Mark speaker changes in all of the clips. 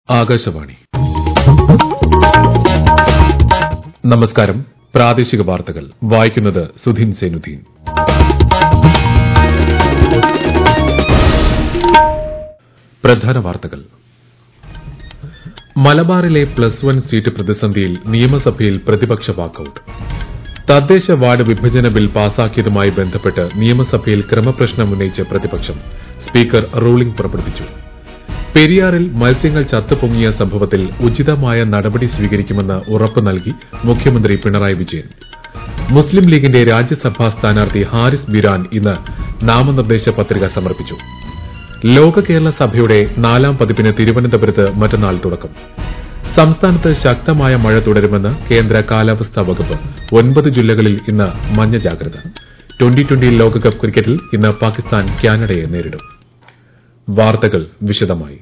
Speaker 1: ആകാശവാണി നമസ്കാരം പ്രാദേശിക വാർത്തകൾ വായിക്കുന്നത് സുധീൻ സേനുദ്ദീൻ പ്രധാന വാർത്തകൾ മലബാറിലെ പ്ലസ് വൺ സീറ്റ് പ്രതിസന്ധിയിൽ നിയമസഭയിൽ പ്രതിപക്ഷ വാക്കൌട്ട് തദ്ദേശ വാർഡ് വിഭജന ബിൽ പാസാക്കിയതുമായി ബന്ധപ്പെട്ട് നിയമസഭയിൽ ക്രമപ്രശ്നം ഉന്നയിച്ച് പ്രതിപക്ഷം സ്പീക്കർ റൂളിംഗ് പുറപ്പെടുവിച്ചു പെരിയാറിൽ മത്സ്യങ്ങൾ ചത്തുപൊങ്ങിയ സംഭവത്തിൽ ഉചിതമായ നടപടി സ്വീകരിക്കുമെന്ന് ഉറപ്പ് നൽകി മുഖ്യമന്ത്രി പിണറായി വിജയൻ മുസ്ലിം ലീഗിന്റെ രാജ്യസഭാ സ്ഥാനാർത്ഥി ഹാരിസ് ബിരാൻ ഇന്ന് നാമനിർദ്ദേശ പത്രിക സമർപ്പിച്ചു ലോക കേരള സഭയുടെ നാലാം പതിപ്പിന് തിരുവനന്തപുരത്ത് മറ്റന്നാൾ തുടക്കം സംസ്ഥാനത്ത് ശക്തമായ മഴ തുടരുമെന്ന് കേന്ദ്ര കാലാവസ്ഥാ വകുപ്പ് ഒൻപത് ജില്ലകളിൽ ഇന്ന് മഞ്ഞ ജാഗ്രത ട്വന്റി ട്വന്റി ലോകകപ്പ് ക്രിക്കറ്റിൽ ഇന്ന് പാകിസ്ഥാൻ കാനഡയെ നേരിടും വാർത്തകൾ വിശദമായി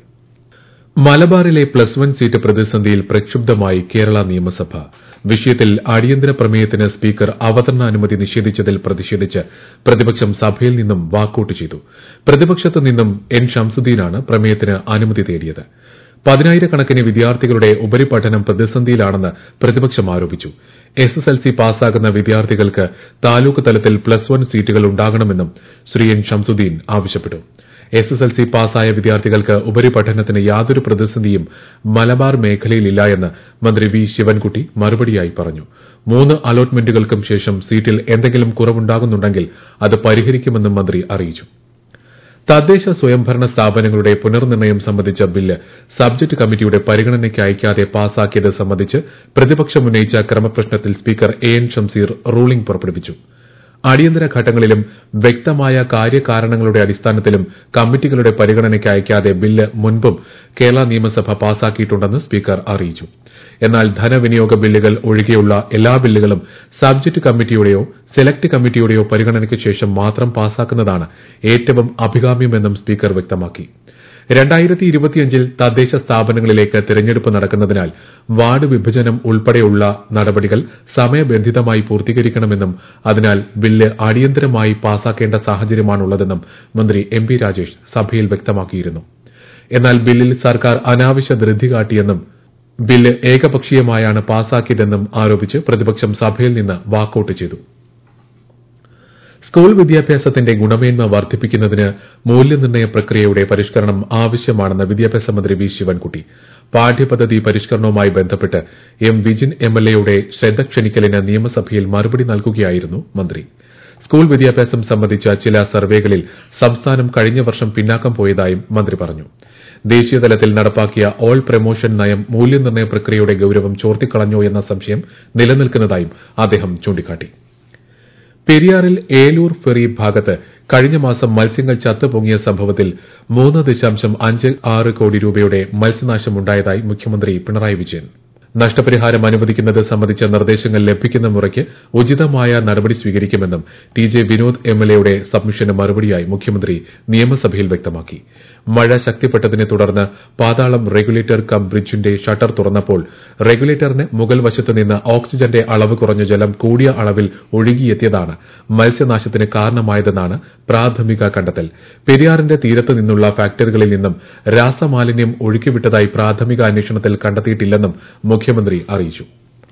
Speaker 1: മലബാറിലെ പ്ലസ് വൺ സീറ്റ് പ്രതിസന്ധിയിൽ പ്രക്ഷുബ്ധമായി കേരള നിയമസഭ വിഷയത്തിൽ അടിയന്തര പ്രമേയത്തിന് സ്പീക്കർ അവതരണാനുമതി നിഷേധിച്ചതിൽ പ്രതിഷേധിച്ച് പ്രതിപക്ഷം സഭയിൽ നിന്നും വാക്കൌട്ട് ചെയ്തു പ്രതിപക്ഷത്തു നിന്നും എൻ ഷംസുദ്ദീനാണ് പ്രമേയത്തിന് അനുമതി തേടിയത് പതിനായിരക്കണക്കിന് വിദ്യാർത്ഥികളുടെ ഉപരിപഠനം പ്രതിസന്ധിയിലാണെന്ന് പ്രതിപക്ഷം ആരോപിച്ചു എസ് എസ് എൽ സി പാസ്സാകുന്ന വിദ്യാർത്ഥികൾക്ക് താലൂക്ക് തലത്തിൽ പ്ലസ് വൺ സീറ്റുകൾ ഉണ്ടാകണമെന്നും ശ്രീ എൻ ഷംസുദ്ദീൻ ആവശ്യപ്പെട്ടു എസ് എസ് എൽ സി പാസ്സായ വിദ്യാർത്ഥികൾക്ക് ഉപരിപഠനത്തിന് യാതൊരു പ്രതിസന്ധിയും മലബാർ മേഖലയിലില്ല മന്ത്രി വി ശിവൻകുട്ടി മറുപടിയായി പറഞ്ഞു മൂന്ന് അലോട്ട്മെന്റുകൾക്കും ശേഷം സീറ്റിൽ എന്തെങ്കിലും കുറവുണ്ടാകുന്നുണ്ടെങ്കിൽ അത് പരിഹരിക്കുമെന്നും മന്ത്രി അറിയിച്ചു തദ്ദേശ സ്വയംഭരണ സ്ഥാപനങ്ങളുടെ പുനർനിർണയം സംബന്ധിച്ച ബില്ല് സബ്ജക്ട് കമ്മിറ്റിയുടെ പരിഗണനയ്ക്ക് അയക്കാതെ പാസാക്കിയത് സംബന്ധിച്ച് പ്രതിപക്ഷം ഉന്നയിച്ച ക്രമപ്രശ്നത്തിൽ speaker A N Shamseer ruling പുറപ്പെടുവിച്ചു അടിയന്തര ഘട്ടങ്ങളിലും വ്യക്തമായ കാര്യകാരണങ്ങളുടെ അടിസ്ഥാനത്തിലും കമ്മിറ്റികളുടെ പരിഗണനയ്ക്ക് അയക്കാതെ ബില്ല് മുൻപും കേരള നിയമസഭ പാസാക്കിയിട്ടുണ്ടെന്ന് സ്പീക്കർ അറിയിച്ചു എന്നാൽ ധനവിനിയോഗ ബില്ലുകൾ ഒഴികെയുള്ള എല്ലാ ബില്ലുകളും സബ്ജക്ട് കമ്മിറ്റിയുടെയോ സെലക്ട് കമ്മിറ്റിയുടെയോ പരിഗണനയ്ക്ക് ശേഷം മാത്രം പാസാക്കുന്നതാണ് ഏറ്റവും അഭികാമ്യമെന്നും സ്പീക്കർ വ്യക്തമാക്കി രണ്ടായിരത്തി ഇരുപത്തിയഞ്ചിൽ തദ്ദേശ സ്ഥാപനങ്ങളിലേക്ക് തിരഞ്ഞെടുപ്പ് നടക്കുന്നതിനാൽ വാർഡ് വിഭജനം ഉൾപ്പെടെയുള്ള നടപടികൾ സമയബന്ധിതമായി പൂർത്തീകരിക്കണമെന്നും അതിനാൽ ബില്ല് അടിയന്തരമായി പാസാക്കേണ്ട സാഹചര്യമാണുള്ളതെന്നും മന്ത്രി എം പി രാജേഷ് സഭയിൽ വ്യക്തമാക്കിയിരുന്നു എന്നാൽ ബില്ലിൽ സർക്കാർ അനാവശ്യ ധൃതി കാട്ടിയെന്നും ബില്ല് ഏകപക്ഷീയമായാണ് പാസാക്കിയതെന്നും ആരോപിച്ച് പ്രതിപക്ഷം സഭയിൽ നിന്ന് വാക്കൌട്ട് ചെയ്തു സ്കൂൾ വിദ്യാഭ്യാസത്തിന്റെ ഗുണമേന്മ വർദ്ധിപ്പിക്കുന്നതിന് മൂല്യനിർണ്ണയ പ്രക്രിയയുടെ പരിഷ്കരണം ആവശ്യമാണെന്ന് വിദ്യാഭ്യാസ മന്ത്രി വി ശിവൻകുട്ടി പാഠ്യപദ്ധതി പരിഷ്കരണവുമായി ബന്ധപ്പെട്ട് എം വിജിൻ എംഎൽഎയുടെ ശ്രദ്ധ ക്ഷണിക്കലിന് നിയമസഭയിൽ മറുപടി നൽകുകയായിരുന്നു മന്ത്രി സ്കൂൾ വിദ്യാഭ്യാസം സംബന്ധിച്ച ചില സർവേകളിൽ സംസ്ഥാനം കഴിഞ്ഞ വർഷം പിന്നാക്കം പോയതായും മന്ത്രി പറഞ്ഞു ദേശീയതലത്തിൽ നടപ്പാക്കിയ ഓൾ പ്രമോഷൻ നയം മൂല്യനിർണ്ണയ പ്രക്രിയയുടെ ഗൌരവം ചോർത്തിക്കളഞ്ഞോ എന്ന സംശയം നിലനിൽക്കുന്നതായും അദ്ദേഹം ചൂണ്ടിക്കാട്ടി പെരിയാറിൽ ഏലൂർ ഫെറി ഭാഗത്ത് കഴിഞ്ഞ മാസം മത്സ്യങ്ങൾ ചത്തുപൊങ്ങിയ സംഭവത്തിൽ മൂന്ന് ദശാംശം അഞ്ച് ആറ് കോടി രൂപയുടെ മത്സ്യനാശമുണ്ടായതായി മുഖ്യമന്ത്രി പിണറായി വിജയൻ നഷ്ടപരിഹാരം അനുവദിക്കുന്നത് സംബന്ധിച്ച നിർദ്ദേശങ്ങൾ ലഭിക്കുന്ന മുറയ്ക്ക് ഉചിതമായ നടപടി സ്വീകരിക്കുമെന്നും ടി ജെ വിനോദ് എംഎൽഎയുടെ സബ്മിഷന് മറുപടിയായി മുഖ്യമന്ത്രി നിയമസഭയിൽ വ്യക്തമാക്കി മഴ ശക്തിപ്പെട്ടതിനെ തുടർന്ന് പാതാളം റെഗുലേറ്റർ കം ബ്രിഡ്ജിന്റെ ഷട്ടർ തുറന്നപ്പോൾ റെഗുലേറ്ററിന് മുകൾ വശത്ത് നിന്ന് ഓക്സിജന്റെ അളവ് കുറഞ്ഞ ജലം കൂടിയ അളവിൽ ഒഴുകിയെത്തിയതാണ് മത്സ്യനാശത്തിന് കാരണമായതെന്നാണ് പ്രാഥമിക കണ്ടെത്തൽ പെരിയാറിന്റെ തീരത്ത് നിന്നുള്ള ഫാക്ടറികളിൽ നിന്നും രാസമാലിന്യം ഒഴുക്കിവിട്ടതായി പ്രാഥമിക അന്വേഷണത്തിൽ കണ്ടെത്തിയിട്ടില്ലെന്നും മുഖ്യമന്ത്രി അറിയിച്ചു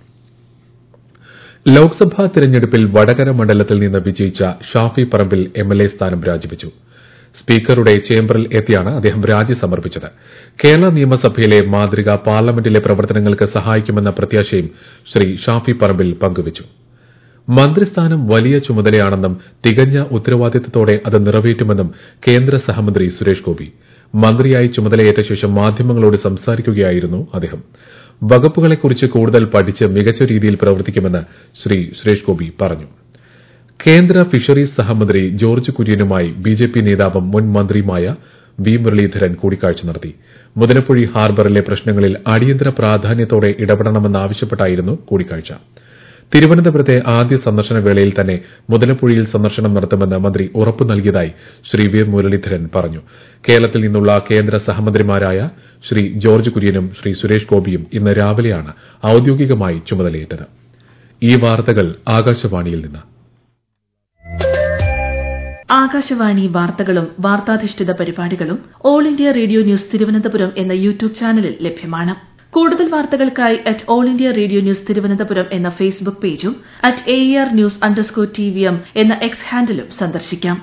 Speaker 1: ലോക്സഭാ തെരഞ്ഞെടുപ്പിൽ വടകര മണ്ഡലത്തിൽ നിന്ന് വിജയിച്ച ഷാഫി പറമ്പിൽ എംഎൽഎ സ്ഥാനം രാജിവച്ചു സ്പീക്കറുടെ ചേംബറിൽ എത്തിയാണ് അദ്ദേഹം രാജി സമർപ്പിച്ചത് കേരള നിയമസഭയിലെ മാതൃക പാർലമെന്റിലെ പ്രവർത്തനങ്ങൾക്ക് സഹായിക്കുമെന്ന പ്രത്യാശയും ശ്രീ ഷാഫി പറമ്പിൽ പങ്കുവച്ചു മന്ത്രിസ്ഥാനം വലിയ ചുമതലയാണെന്നും തികഞ്ഞ ഉത്തരവാദിത്തത്തോടെ അത് നിറവേറ്റുമെന്നും കേന്ദ്ര സഹമന്ത്രി സുരേഷ് ഗോപി മന്ത്രിയായി ചുമതലയേറ്റ ശേഷം മാധ്യമങ്ങളോട് സംസാരിക്കുകയായിരുന്നു അദ്ദേഹം വകുപ്പുകളെക്കുറിച്ച് കൂടുതൽ പഠിച്ച് മികച്ച രീതിയിൽ പ്രവർത്തിക്കുമെന്ന് ശ്രീ സുരേഷ് ഗോപി പറഞ്ഞു കേന്ദ്ര ഫിഷറീസ് സഹമന്ത്രി ജോർജ് കുര്യനുമായി ബിജെപി നേതാവും മുൻ മന്ത്രിയുമായ വി മുരളീധരൻ കൂടിക്കാഴ്ച നടത്തി മുതലപ്പുഴി ഹാർബറിലെ പ്രശ്നങ്ങളിൽ അടിയന്തര പ്രാധാന്യത്തോടെ ഇടപെടണമെന്നാവശ്യപ്പെട്ടായിരുന്നു കൂടിക്കാഴ്ച തിരുവനന്തപുരത്തെ ആദ്യ സന്ദർശന വേളയിൽ തന്നെ മുതലപ്പുഴയിൽ സന്ദർശനം നടത്തുമെന്ന് മന്ത്രി ഉറപ്പു നൽകിയതായി ശ്രീ വി മുരളീധരൻ പറഞ്ഞു കേരളത്തിൽ നിന്നുള്ള കേന്ദ്ര സഹമന്ത്രിമാരായ ശ്രീ ജോർജ് കുര്യനും ശ്രീ സുരേഷ് ഗോപിയും ഇന്ന് രാവിലെയാണ് ഔദ്യോഗികമായി ചുമതലയേറ്റത് ഈ വാർത്തകൾ ആകാശവാണിയിൽ നിന്ന്
Speaker 2: ആകാശവാണി വാർത്തകളും വാർത്താധിഷ്ഠിത പരിപാടികളും all India radio news Thiruvananthapuram എന്ന യൂട്യൂബ് ചാനലിൽ ലഭ്യമാണ് കൂടുതൽ വാർത്തകൾക്കായി at all India radio news Thiruvananthapuram എന്ന ഫേസ്ബുക്ക് പേജും at A R news underscore T V M എന്ന എക്സ് ഹാൻഡിലും സന്ദർശിക്കാം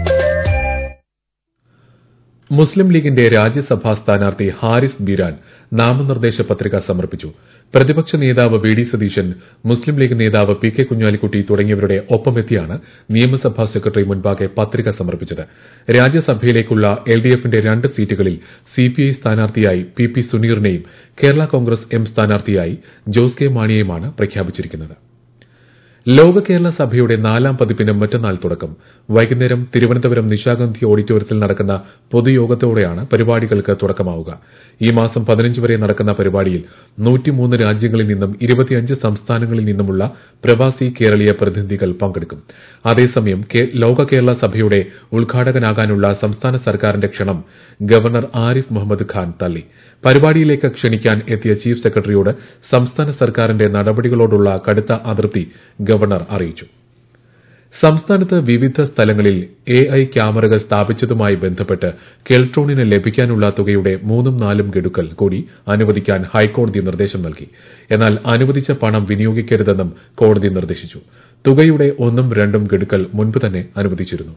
Speaker 1: മുസ്ലിം ലീഗിന്റെ രാജ്യസഭാ സ്ഥാനാർത്ഥി ഹാരിസ് ബീരാൻ നാമനിർദ്ദേശ പത്രിക സമർപ്പിച്ചു പ്രതിപക്ഷ നേതാവ് വി ഡി സതീശൻ മുസ്ലിം ലീഗ് നേതാവ് പി കെ കുഞ്ഞാലിക്കുട്ടി തുടങ്ങിയവരുടെ ഒപ്പമെത്തിയാണ് നിയമസഭാ സെക്രട്ടറി മുൻപാകെ പത്രിക സമർപ്പിച്ചത് രാജ്യസഭയിലേക്കുള്ള എൽ ഡി എഫിന്റെ രണ്ട് സീറ്റുകളിൽ സിപിഐ സ്ഥാനാർത്ഥിയായി പി പി സുനീറിനെയും കേരള കോൺഗ്രസ് എം സ്ഥാനാർത്ഥിയായി ജോസ് കെ മാണിയെയുമാണ് പ്രഖ്യാപിച്ചിരിക്കുന്നത് ലോക കേരള സഭയുടെ നാലാം പതിപ്പിന് മറ്റന്നാൾ തുടക്കം വൈകുന്നേരം തിരുവനന്തപുരം നിശാഗന്ധി ഓഡിറ്റോറിയത്തിൽ നടക്കുന്ന പൊതുയോഗത്തോടെയാണ് പരിപാടികൾക്ക് തുടക്കമാവുക ഈ മാസം പതിനഞ്ച് വരെ നടക്കുന്ന പരിപാടിയിൽ നൂറ്റിമൂന്ന് രാജ്യങ്ങളിൽ നിന്നും ഇരുപത്തിയഞ്ച് സംസ്ഥാനങ്ങളിൽ നിന്നുമുള്ള പ്രവാസി കേരളീയ പ്രതിനിധികൾ പങ്കെടുക്കും അതേസമയം ലോക കേരള സഭയുടെ ഉദ്ഘാടകനാകാനുള്ള സംസ്ഥാന സർക്കാരിന്റെ ക്ഷണം ഗവർണർ ആരിഫ് മുഹമ്മദ് ഖാൻ തള്ളി പരിപാടിയിലേക്ക് ക്ഷണിക്കാൻ എത്തിയ ചീഫ് സെക്രട്ടറിയോട് സംസ്ഥാന സർക്കാരിന്റെ നടപടികളോടുള്ള കടുത്ത അതൃപ്തി ഗവർണർ അറിയിച്ചു സംസ്ഥാനത്ത് വിവിധ സ്ഥലങ്ങളിൽ എ ഐ ക്യാമറകൾ സ്ഥാപിച്ചതുമായി ബന്ധപ്പെട്ട് കെൽട്രോണിന് ലഭിക്കാനുള്ള തുകയുടെ മൂന്നും നാലും ഗഡുക്കൾ കൂടി അനുവദിക്കാൻ ഹൈക്കോടതി നിർദ്ദേശം നൽകി എന്നാൽ അനുവദിച്ച പണം വിനിയോഗിക്കരുതെന്നും കോടതി നിർദ്ദേശിച്ചു തുകയുടെ ഒന്നും രണ്ടും ഗഡുക്കൾ മുൻപ് തന്നെ അനുവദിച്ചിരുന്നു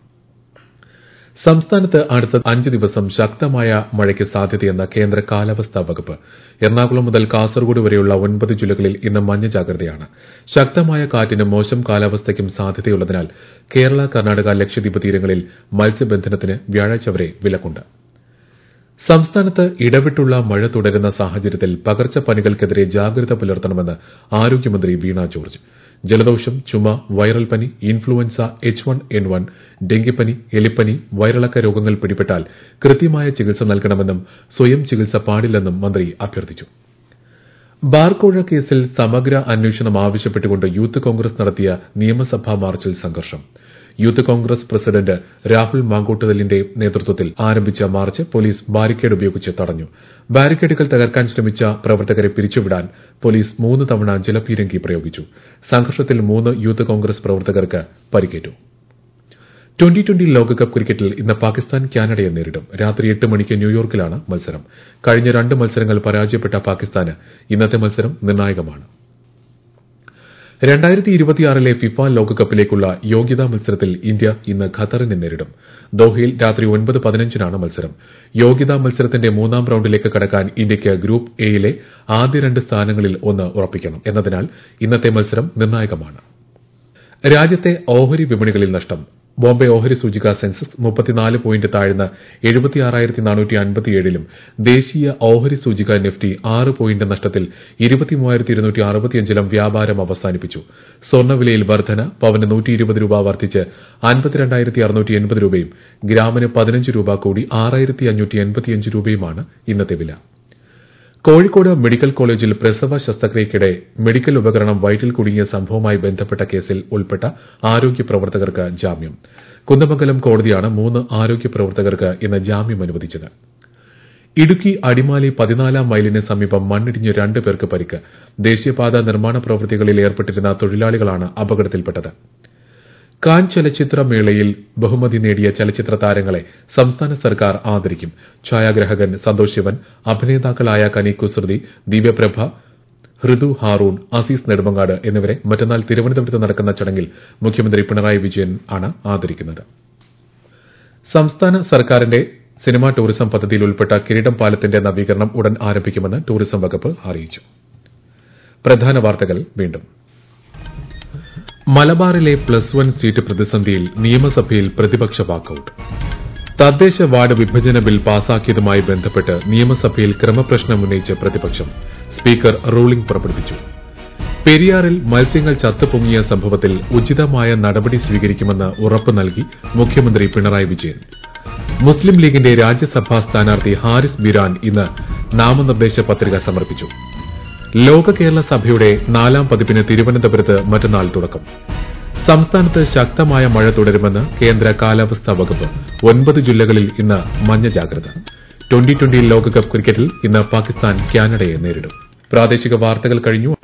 Speaker 1: സംസ്ഥാനത്ത് അടുത്ത അഞ്ച് ദിവസം ശക്തമായ മഴയ്ക്ക് സാധ്യതയെന്ന കേന്ദ്ര കാലാവസ്ഥാ വകുപ്പ് എറണാകുളം മുതൽ കാസർഗോഡ് വരെയുള്ള ഒൻപത് ജില്ലകളിൽ ഇന്ന് മഞ്ഞ ജാഗ്രതയാണ് ശക്തമായ കാറ്റിനും മോശം കാലാവസ്ഥയ്ക്കും സാധ്യതയുള്ളതിനാൽ കേരള കർണാടക ലക്ഷദ്വീപ് തീരങ്ങളിൽ മത്സ്യബന്ധനത്തിന് വ്യാഴാഴ്ച വരെ വിലക്കുണ്ട് സംസ്ഥാനത്ത് ഇടവിട്ടുള്ള മഴ തുടരുന്ന സാഹചര്യത്തിൽ പകർച്ചപ്പനികൾക്കെതിരെ ജാഗ്രത പുലർത്തണമെന്ന് ആരോഗ്യമന്ത്രി വീണ ജോർജ് ജലദോഷം ചുമ വൈറൽ പനി influenza H one N one ഡെങ്കിപ്പനി എലിപ്പനി വയറിളക്ക രോഗങ്ങൾ പിടിപെട്ടാൽ കൃത്യമായ ചികിത്സ നൽകണമെന്നും സ്വയം ചികിത്സ പാടില്ലെന്നും മന്ത്രി അഭ്യർത്ഥിച്ചു ബാർക്കോഴ കേസിൽ സമഗ്ര അന്വേഷണം ആവശ്യപ്പെട്ടുകൊണ്ട് യൂത്ത് കോൺഗ്രസ് നടത്തിയ നിയമസഭാ മാർച്ചിൽ സംഘർഷം യൂത്ത് കോൺഗ്രസ് പ്രസിഡന്റ് രാഹുൽ മാങ്കൂട്ടലിന്റെ നേതൃത്വത്തിൽ ആരംഭിച്ച മാർച്ച് പോലീസ് ബാരിക്കേഡ് ഉപയോഗിച്ച് തടഞ്ഞു ബാരിക്കേഡുകൾ തകർക്കാൻ ശ്രമിച്ച പ്രവർത്തകരെ പിരിച്ചുവിടാൻ പോലീസ് മൂന്ന് തവണ ജലപീരങ്കി പ്രയോഗിച്ചു സംഘർഷത്തിൽ മൂന്ന് യൂത്ത് കോൺഗ്രസ് പ്രവർത്തകർക്ക് പരിക്കേറ്റു ട്വന്റി ട്വന്റി ലോകകപ്പ് ക്രിക്കറ്റിൽ ഇന്ന് പാകിസ്ഥാൻ കാനഡയെ നേരിടും രാത്രി എട്ട് മണിക്ക് ന്യൂയോർക്കിലാണ് മത്സരം കഴിഞ്ഞ രണ്ട് മത്സരങ്ങൾ പരാജയപ്പെട്ട പാകിസ്ഥാന് ഇന്നത്തെ മത്സരം നിർണായകമാണ് രണ്ടായിരത്തി ഇരുപത്തിയാറിലെ ഫിഫ ലോകകപ്പിലേക്കുള്ള യോഗ്യതാ മത്സരത്തിൽ ഇന്ത്യ ഇന്ന് ഖത്തറിനെ നേരിടും ദോഹയിൽ രാത്രി ഒൻപത് പതിനഞ്ചിനാണ് മത്സരം യോഗ്യതാ മത്സരത്തിന്റെ മൂന്നാം റൌണ്ടിലേക്ക് കടക്കാൻ ഇന്ത്യയ്ക്ക് ഗ്രൂപ്പ് എയിലെ ആദ്യ രണ്ട് സ്ഥാനങ്ങളിൽ ഒന്ന് ഉറപ്പിക്കണം എന്നതിനാൽ ഇന്നത്തെ മത്സരം നിർണായകമാണ് രാജ്യത്തെ ഓഹരി വിപണികളിൽ നഷ്ടം ബോംബെ ഓഹരി സൂചിക സെൻസസ് മുപ്പത്തിനാല് പോയിന്റ് താഴ്ന്ന് എഴുപത്തിയാറായിരത്തി നാനൂറ്റി അൻപത്തിയേഴിലും ദേശീയ ഓഹരി സൂചിക നിഫ്റ്റി ആറ് പോയിന്റ് നഷ്ടത്തിൽ ഇരുപത്തിമൂവായിരത്തി ഇരുന്നൂറ്റി അറുപത്തിയഞ്ചിലും വ്യാപാരം അവസാനിപ്പിച്ചു സ്വർണ്ണവിലയിൽ വർധന പവന് നൂറ്റി ഇരുപത് രൂപ വർദ്ധിച്ച് അൻപത്തിരണ്ടായിരത്തി അറുന്നൂറ്റി എൺപത് രൂപയും ഗ്രാമിന് പതിനഞ്ച് രൂപ കൂടി ആറായിരത്തി അഞ്ഞൂറ്റി എൺപത്തിയഞ്ച് രൂപയുമാണ് ഇന്നത്തെ വില കോഴിക്കോട് മെഡിക്കൽ കോളേജിൽ പ്രസവ ശസ്ത്രക്രിയയ്ക്കിടെ മെഡിക്കൽ ഉപകരണം വയറ്റിൽ കുടുങ്ങിയ സംഭവവുമായി ബന്ധപ്പെട്ട കേസിൽ ഉൾപ്പെട്ട ആരോഗ്യ പ്രവർത്തകർക്ക് ജാമ്യം കുന്ദമംഗലം കോടതിയാണ് മൂന്ന് ആരോഗ്യ പ്രവർത്തകർക്ക് ഇന്ന് ജാമ്യം അനുവദിച്ചത് ഇടുക്കി അടിമാലി പതിനാലാം മൈലിന് സമീപം മണ്ണിടിഞ്ഞ് രണ്ട് പേർക്ക് പരിക്ക് ദേശീയപാത നിർമ്മാണ പ്രവൃത്തികളിൽ ഏർപ്പെട്ടിരുന്ന തൊഴിലാളികളാണ് അപകടത്തിൽപ്പെട്ടത് കാൻ ചലച്ചിത്ര മേളയിൽ ബഹുമതി നേടിയ ചലച്ചിത്ര താരങ്ങളെ സംസ്ഥാന സർക്കാർ ആദരിക്കും ഛായാഗ്രാഹകൻ സന്തോഷ് ശിവൻ അഭിനേതാക്കളായ കനി കുസൃതി ദിവ്യപ്രഭ ഹൃദു ഹാറൂൺ അസീസ് നെടുമങ്ങാട് എന്നിവരെ മറ്റന്നാൾ തിരുവനന്തപുരത്ത് നടക്കുന്ന ചടങ്ങിൽ മുഖ്യമന്ത്രി പിണറായി വിജയൻ ആണ് ആദരിക്കുന്നത് സംസ്ഥാന സർക്കാരിന്റെ സിനിമാ ടൂറിസം പദ്ധതിയിൽ ഉൾപ്പെട്ട കിരീടം പാലത്തിന്റെ നവീകരണം ഉടൻ ആരംഭിക്കുമെന്ന് ടൂറിസം വകുപ്പ് അറിയിച്ചു പ്രധാന വാർത്തകൾ വീണ്ടും മലബാറിലെ പ്ലസ് വൺ സീറ്റ് പ്രതിസന്ധിയിൽ നിയമസഭയിൽ പ്രതിപക്ഷ വാക്കൌട്ട് തദ്ദേശ വാർഡ് വിഭജന ബിൽ പാസാക്കിയതുമായി ബന്ധപ്പെട്ട് നിയമസഭയിൽ ക്രമപ്രശ്നം ഉന്നയിച്ച് പ്രതിപക്ഷം സ്പീക്കർ റൂളിംഗ് പുറപ്പെടുവിച്ചു പെരിയാറിൽ മത്സ്യങ്ങൾ ചത്തുപൊങ്ങിയ സംഭവത്തിൽ ഉചിതമായ നടപടി സ്വീകരിക്കുമെന്ന് ഉറപ്പ് നൽകി മുഖ്യമന്ത്രി പിണറായി വിജയൻ മുസ്ലിം ലീഗിന്റെ രാജ്യസഭാ സ്ഥാനാർത്ഥി ഹാരിസ് ബിരാൻ ഇന്ന് നാമനിർദ്ദേശ പത്രിക സമർപ്പിച്ചു ലോക കേരള സഭയുടെ നാലാം പതിപ്പിന് തിരുവനന്തപുരത്ത് മറ്റന്നാൾ തുടക്കം സംസ്ഥാനത്ത് ശക്തമായ മഴ തുടരുമെന്ന് കേന്ദ്ര കാലാവസ്ഥാ വകുപ്പ് ഒൻപത് ജില്ലകളിൽ ഇന്ന് മഞ്ഞ ജാഗ്രത ട്വന്റി ട്വന്റി ലോകകപ്പ് ക്രിക്കറ്റിൽ ഇന്ന് പാകിസ്ഥാൻ കാനഡയെ നേരിടും പ്രാദേശിക വാർത്തകൾ കഴിഞ്ഞു